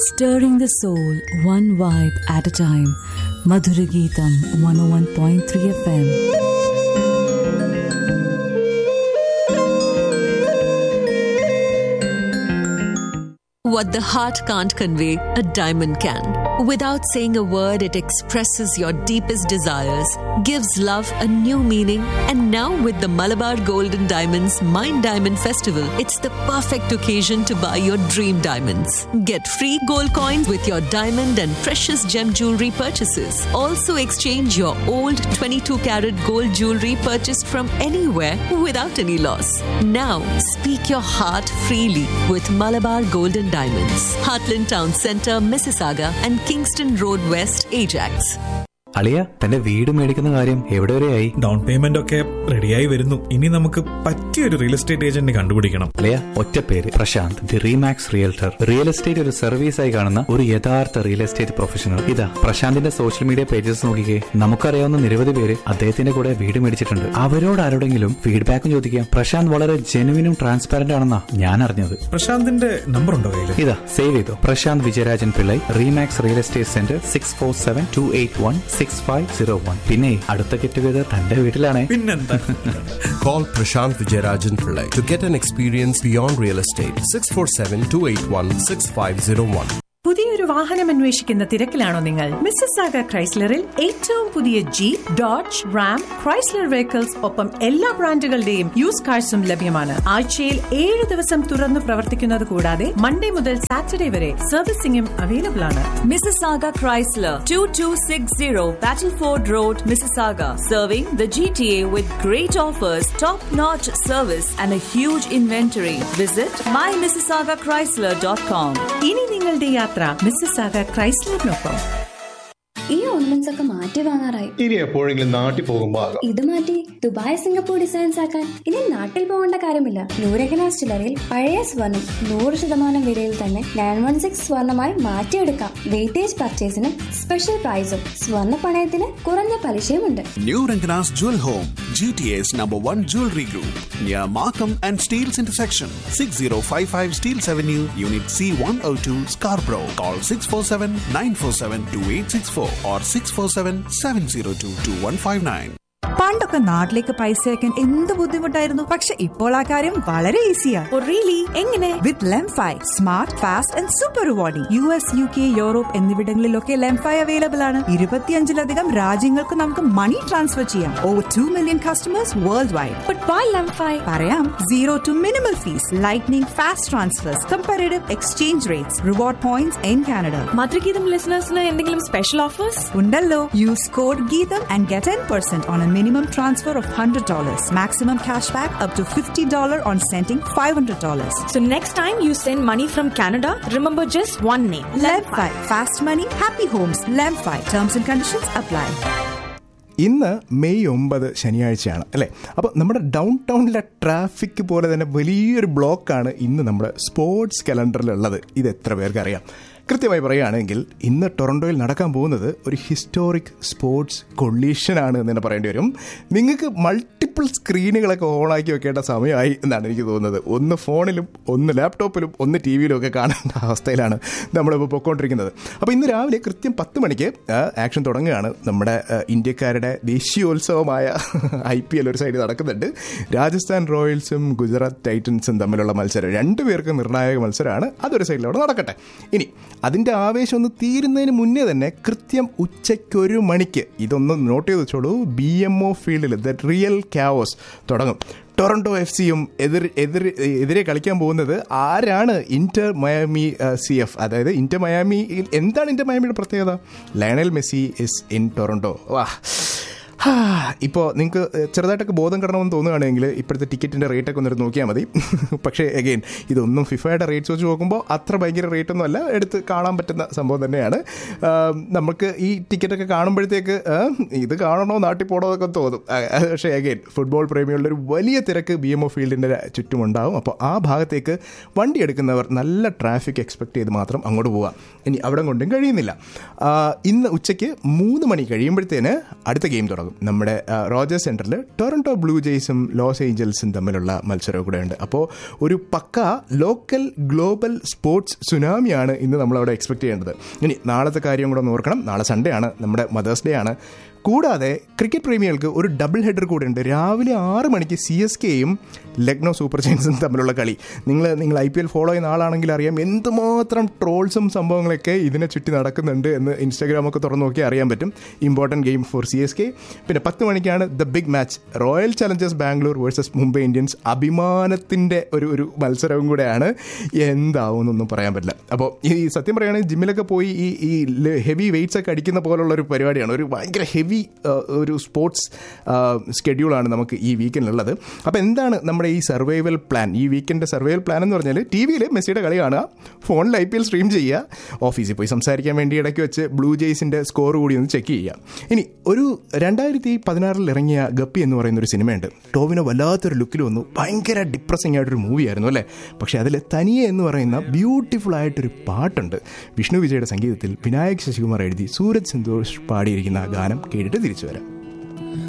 Stirring the soul, one vibe at a time. Madhura Geetam 101.3 FM. What the heart can't convey, a diamond can. Without saying a word, it expresses your deepest desires, gives love a new meaning, and now with the Malabar Golden Diamonds Mind Diamond Festival, it's the perfect occasion to buy your dream diamonds. Get free gold coins with your diamond and precious gem jewelry purchases. Also, exchange your old 22 karat gold jewelry purchased from anywhere without any loss. Now, speak your heart freely with Malabar Golden Diamonds, Heartland Town Centre, Mississauga, and Kingston Road West, Ajax. അളിയ തന്റെ വീട് മേടിക്കുന്ന കാര്യം എവിടെ വരെയായി down payment ഒക്കെ റെഡിയായി വരുന്നു ഇനി നമുക്ക് പറ്റിയൊരു റിയൽ എസ്റ്റേറ്റ് ഏജന്റ് കണ്ടുപിടിക്കണം അളിയ ഒറ്റ പേര് Prashant the Remax realtor real estate ഒരു സർവീസായി കാണുന്ന ഒരു യഥാർത്ഥ റിയൽ എസ്റ്റേറ്റ് പ്രൊഫഷണൽ ഇതാ പ്രശാന്തിന്റെ സോഷ്യൽ മീഡിയ പേജസ് നോക്കിക്കേ നമുക്കറിയാവുന്ന നിരവധി പേര് അദ്ദേഹത്തിന്റെ കൂടെ വീട് മേടിച്ചിട്ടുണ്ട് അവരോട് ആരോടെങ്കിലും ഫീഡ്ബാക്കും ചോദിക്കാം പ്രശാന്ത് വളരെ ജെനുവിനും ട്രാൻസ്പാരന്റ് ആണെന്നാ ഞാൻ അറിഞ്ഞത് പ്രശാന്തിന്റെ നമ്പർ ഉണ്ടോ കയ്യിൽ ഇതാ സേവ് ചെയ്തോ Prashant Vijayarajan Pillai Remax real estate centre six four seven two eight one six five zero one പിന്നെ അടുത്ത ഗെറ്റ് ടുഗദർ തന്റെ വീട്ടിലാണേ പിന്നെന്താ Call Prashant Vijayarajan Pillai to get an experience beyond real estate. 647-281-6501. പുതിയൊരു വാഹനം അന്വേഷിക്കുന്ന തിരക്കിലാണോ നിങ്ങൾ മിസ്സസാഗ ക്രൈസ്ലറിൽ ഏറ്റവും പുതിയ Jeep Dodge Ram Chrysler vehicles ഒപ്പം എല്ലാ ബ്രാൻഡുകളുടെയും യൂസ് കാഴ്സും ലഭ്യമാണ് ആഴ്ചയിൽ ഏഴ് ദിവസം തുറന്നു പ്രവർത്തിക്കുന്നത് കൂടാതെ മൺഡേ മുതൽ സാറ്റർഡേ വരെ സർവീസിംഗും അവൈലബിൾ ആണ് Mississauga Chrysler 2260 Battleford Road, Mississauga. Serving the GTA with great offers, top notch service, and a huge inventory. Visit mymississaugachrysler.com. ഇനി നിങ്ങളുടെ യാത്ര മിസ്സസാഗ ക്രൈസ്ലറിനൊപ്പം ഈ ഓർണമെന്റ്സ് ഒക്കെ മാറ്റി വാങ്ങാറായി ഇനി എപ്പോഴെങ്കിലും നാട്ടിൽ പോകുമ്പോ ആകാം ഇത് മാറ്റി ദുബായ് സിംഗപ്പൂർ ഡിസൈൻസ് ആക്കാൻ ഇനി നാട്ടിൽ പോകേണ്ട കാര്യമില്ല നൂരകന ചില്ലറയിൽ പഴയ സ്വർണം നൂറ് ശതമാനം വിലയിൽ തന്നെ നയൻ വൺ സിക്സ് സ്വർണമായി മാറ്റിയെടുക്കാം വെയിറ്റേജ് പർച്ചേസിന് സ്പെഷ്യൽ പ്രൈസും സ്വർണ്ണ പണയത്തിന് കുറഞ്ഞ പലിശയുമുണ്ട് New Rangana's Jewel Home, GTA's number one jewelry group, near Markham and Steels intersection, 6055 Steels Avenue, Unit C102, Scarborough. Call 647 947 2864 or 647 702 2159. പണ്ടൊക്കെ നാട്ടിലേക്ക് പൈസ അയക്കാൻ എന്ത് ബുദ്ധിമുട്ടായിരുന്നു പക്ഷെ ഇപ്പോൾ ആ കാര്യം വളരെ ഈസിയാ എങ്ങനെ with Lemfi smart fast and super rewarding U S U K Europe എന്നിവിടങ്ങളിലൊക്കെ ലെംഫൈ അവൈലബിൾ ആണ് ഇരുപത്തിയഞ്ചിലധികം രാജ്യങ്ങൾക്ക് നമുക്ക് മണി ട്രാൻസ്ഫർ ചെയ്യാം over two million customers world wide പറയാം zero to minimal fees lightning fast transfers comparative exchange rates reward points in Canada Madhurageetham ലിസണേഴ്സിന് എന്തെങ്കിലും special offers ഉണ്ടല്ലോ use code Geetham and get ten percent on a minimum transfer of hundred dollars maximum cash back up to fifty dollar on sending five hundred dollars So next time you send money from Canada, remember just one name. Lemfi. Fast money, happy homes. Lemfi. Terms and conditions apply. ഇന്ന് May ഒമ്പത് ശനിയാഴ്ചയാണ് അല്ലേ അപ്പോൾ നമ്മുടെ down ടൗണിലെ traffic പോലെ തന്നെ വലിയൊരു ബ്ലോക്കാണ് ഇന്ന് നമ്മുടെ സ്പോർട്സ് കലണ്ടറിലുള്ളത് ഇത് എത്ര പേർക്ക് അറിയാം കൃത്യമായി പറയുകയാണെങ്കിൽ ഇന്ന് ടൊറൻറ്റോയിൽ നടക്കാൻ പോകുന്നത് ഒരു ഹിസ്റ്റോറിക് സ്പോർട്സ് കൊള്ളീഷനാണ് എന്ന് തന്നെ പറയേണ്ടി വരും നിങ്ങൾക്ക് മൾട്ടിപ്പിൾ സ്ക്രീനുകളൊക്കെ ഓണാക്കി വെക്കേണ്ട സമയമായി എന്നാണ് എനിക്ക് തോന്നുന്നത് ഒന്ന് ഫോണിലും ഒന്ന് ലാപ്ടോപ്പിലും ഒന്ന് ടി വിയിലും ഒക്കെ കാണേണ്ട അവസ്ഥയിലാണ് നമ്മളിപ്പോൾ പൊയ്ക്കൊണ്ടിരിക്കുന്നത് അപ്പോൾ ഇന്ന് രാവിലെ കൃത്യം പത്ത് മണിക്ക് ആ, ആക്ഷൻ തുടങ്ങുകയാണ് നമ്മുടെ ആ, ഇന്ത്യക്കാരുടെ ദേശീയോത്സവമായ ഐ പി എൽ ഒരു സൈഡിൽ നടക്കുന്നുണ്ട് രാജസ്ഥാൻ റോയൽസും ഗുജറാത്ത് ടൈറ്റൻസും തമ്മിലുള്ള മത്സരം രണ്ടുപേർക്ക് നിർണായക മത്സരമാണ് അതൊരു സൈഡിൽ അവിടെ നടക്കട്ടെ ഇനി അതിൻ്റെ ആവേശം ഒന്ന് തീരുന്നതിന് മുന്നേ തന്നെ കൃത്യം ഉച്ചയ്ക്കൊരു മണിക്ക് ഇതൊന്ന് നോട്ട് ചെയ്ത് വെച്ചോളൂ ബി എം ഒ ഫീൽഡിൽ ദ റിയൽ ക്യാവോസ് തുടങ്ങും ടൊറൻറ്റോ എഫ് സിയും എതിർ എതിർ എതിരെ കളിക്കാൻ പോകുന്നത് ആരാണ് ഇന്റർ മയാമി സി എഫ് അതായത് ഇന്റർ മയാമി എന്താണ് ഇന്റർ മയാമിയുടെ പ്രത്യേകത Lionel Messi is in Toronto വാ ഇപ്പോൾ നിങ്ങൾക്ക് ചെറുതായിട്ടൊക്കെ ബോധം കിടണമെന്ന് തോന്നുകയാണെങ്കിൽ ഇപ്പോഴത്തെ ടിക്കറ്റിൻ്റെ റേറ്റൊക്കെ ഒന്നെടുത്ത് നോക്കിയാൽ മതി പക്ഷേ അഗെയിൻ ഇതൊന്നും ഫിഫയുടെ റേറ്റ്സ് വെച്ച് നോക്കുമ്പോൾ അത്ര ഭയങ്കര റേറ്റ് ഒന്നും അല്ല എടുത്ത് കാണാൻ പറ്റുന്ന സംഭവം തന്നെയാണ് ആ, നമുക്ക് ഈ ടിക്കറ്റൊക്കെ കാണുമ്പോഴത്തേക്ക് ആ, ഇത് കാണണോ നാട്ടിൽ പോകണോ എന്നൊക്കെ തോന്നും ആ, പക്ഷേ അഗെയിൻ ഫുട്ബോൾ പ്രേമികളുടെ ഒരു വലിയ തിരക്ക് ബി എം ഒ ഫീൽഡിൻ്റെ ചുറ്റുമുണ്ടാവും അപ്പോൾ ആ ഭാഗത്തേക്ക് വണ്ടി എടുക്കുന്നവർ നല്ല ട്രാഫിക് എക്സ്പെക്ട് ചെയ്ത് മാത്രം അങ്ങോട്ട് പോവാം ഇനി അവിടെ കൊണ്ടും കഴിയുന്നില്ല ആ, ഇന്ന് ഉച്ചയ്ക്ക് മൂന്ന് മണി കഴിയുമ്പോഴത്തേന് അടുത്ത ഗെയിം തുടങ്ങും ഉണ്ടാകും നമ്മുടെ ആ, റോജർ സെന്ററിൽ ടൊറന്റോ ബ്ലൂ ജെയ്സും ലോസ് ഏഞ്ചൽസും തമ്മിലുള്ള മത്സരവും കൂടെ ഉണ്ട് അപ്പോൾ ഒരു പക്ക ലോക്കൽ ഗ്ലോബൽ സ്പോർട്സ് സുനാമിയാണ് ഇന്ന് നമ്മൾ അവിടെ എക്സ്പെക്ട് ചെയ്യേണ്ടത് ഇനി നാളത്തെ കാര്യം കൂടെ ഒന്ന് ഓർക്കണം നാളെ സൺഡേ ആണ് നമ്മുടെ മദേഴ്സ് ഡേ ആണ് കൂടാതെ ക്രിക്കറ്റ് പ്രേമികൾക്ക് ഒരു ഡബിൾ ഹെഡർ കൂടെ ഉണ്ട് രാവിലെ ആറ് മണിക്ക് സി എസ് കെയും ലക്നോ സൂപ്പർ ജയൻസും തമ്മിലുള്ള കളി നിങ്ങൾ നിങ്ങൾ ഐ പി എൽ ഫോളോ ചെയ്യുന്ന ആളാണെങ്കിൽ അറിയാം എന്തുമാത്രം ട്രോൾസും സംഭവങ്ങളൊക്കെ ഇതിനെ ചുറ്റി നടക്കുന്നുണ്ട് എന്ന് ഇൻസ്റ്റാഗ്രാമൊക്കെ തുറന്നു നോക്കി അറിയാൻ പറ്റും important game for C S K പിന്നെ പത്ത് മണിക്കാണ് the big match Royal Challengers Bangalore versus Mumbai Indians അഭിമാനത്തിൻ്റെ ഒരു ഒരു മത്സരവും കൂടെയാണ് എന്താവും എന്നൊന്നും പറയാൻ പറ്റില്ല അപ്പോൾ ഈ സത്യം പറയുകയാണെങ്കിൽ ജിമ്മിലൊക്കെ പോയി ഈ ഈ ഹെവി വെയിറ്റ്സ് ഒക്കെ അടിക്കുന്ന പോലുള്ള ഒരു പരിപാടിയാണ് ഒരു ഭയങ്കര ഹെവി ഒരു സ്പോർട്സ് സ്കെഡ്യൂളാണ് നമുക്ക് ഈ വീക്കെൻഡിലുള്ളത് അപ്പോൾ എന്താണ് നമ്മുടെ ഈ സർവൈവൽ പ്ലാൻ ഈ വീക്കെൻഡ് സർവൈവൽ പ്ലാൻ എന്ന് പറഞ്ഞാൽ ടി വിയിൽ മെസ്സിയുടെ കളി കാണുക ഫോണിൽ ഐ പി എൽ സ്ട്രീം ചെയ്യുക ഓഫീസിൽ പോയി സംസാരിക്കാൻ വേണ്ടി ഇടയ്ക്ക് വെച്ച് ബ്ലൂ ജെയ്സിൻ്റെ സ്കോർ കൂടി ഒന്ന് ചെക്ക് ചെയ്യുക ഇനി ഒരു രണ്ടായിരത്തി പതിനാറിൽ ഇറങ്ങിയ ഗപ്പി എന്ന് പറയുന്ന ഒരു സിനിമയുണ്ട് ടോവിനോ വല്ലാത്തൊരു ലുക്കിൽ വന്നു ഭയങ്കര ഡിപ്രസിംഗ് ആയിട്ടൊരു മൂവിയായിരുന്നു അല്ലേ പക്ഷേ അതിൽ തനിയെ എന്ന് പറയുന്ന ബ്യൂട്ടിഫുൾ ആയിട്ടൊരു പാട്ടുണ്ട് വിഷ്ണു വിജയുടെ സംഗീതത്തിൽ വിനായക് ശശികുമാർ എഴുതി സൂരജ് സന്തോഷ് പാടിയിരിക്കുന്ന ആ ഗാനം കേട്ടിട്ട് തിരിച്ചു വരാം